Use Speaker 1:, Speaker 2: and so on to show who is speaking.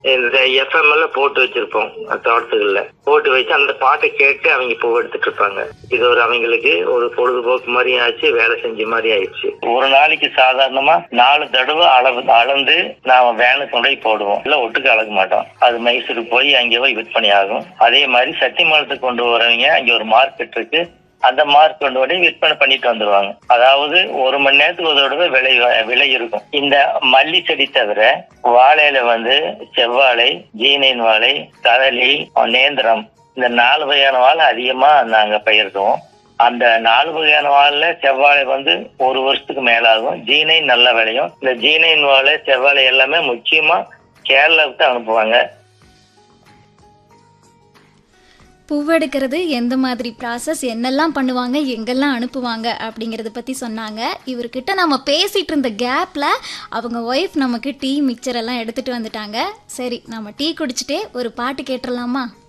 Speaker 1: இந்த எஃப்எம்எல்ல போட்டு வச்சிருப்போம் தோட்டத்துக்குள்ள போட்டு வச்சு அந்த பாட்டை கேட்டு அவங்க பூ எடுத்துட்டு இருப்பாங்க இது ஒரு அவங்களுக்கு ஒரு பொழுதுபோக்கு மாதிரி ஆச்சு வேலை செஞ்ச மாதிரி ஆயிடுச்சு ஒரு நாளைக்கு சாதாரணமா நாலு தடவை அளவு அளந்து நாம வேனுக்கு கொண்டு போய் போடுவோம் இல்ல ஒட்டுக்கு அளக்க மாட்டோம் அது மைசூருக்கு போய் அங்கே போய் விற்பனை ஆகும் அதே மாதிரி சத்தியமலத்துக்கு கொண்டு வரவங்க அங்க ஒரு மார்க்கெட் இருக்கு அந்த மார்க் கொண்டு போய் விற்பனை பண்ணிட்டு வந்துருவாங்க அதாவது ஒரு மணி நேரத்துக்கு ஒரு தடவை விலை விலை இருக்கும் இந்த மல்லி செடி தவிர வாழையில வந்து செவ்வாழை ஜீனின் வாழை கதலி நேந்திரம் இந்த நாலு வகையான வாழை அதிகமா நாங்க பயிரிடுவோம் அந்த நாலு வகையான வாழைல செவ்வாழை வந்து ஒரு வருஷத்துக்கு மேலாகும் ஜீனை நல்ல விளையும் இந்த ஜீனைன் வாழை செவ்வாழை எல்லாமே முக்கியமா கேரளாவுக்கு தான் அனுப்புவாங்க
Speaker 2: பூவெடுக்கிறது எந்த மாதிரி ப்ராசஸ் என்னெல்லாம் பண்ணுவாங்க எங்கெல்லாம் அனுப்புவாங்க அப்படிங்கிறத பற்றி சொன்னாங்க இவர்கிட்ட நம்ம பேசிகிட்டு இருந்த கேப்பில் அவங்க ஒய்ஃப் நமக்கு டீ மிக்சர் எல்லாம் எடுத்துகிட்டு வந்துட்டாங்க சரி நம்ம டீ குடிச்சிட்டே ஒரு பாட்டு கேட்டுடலாமா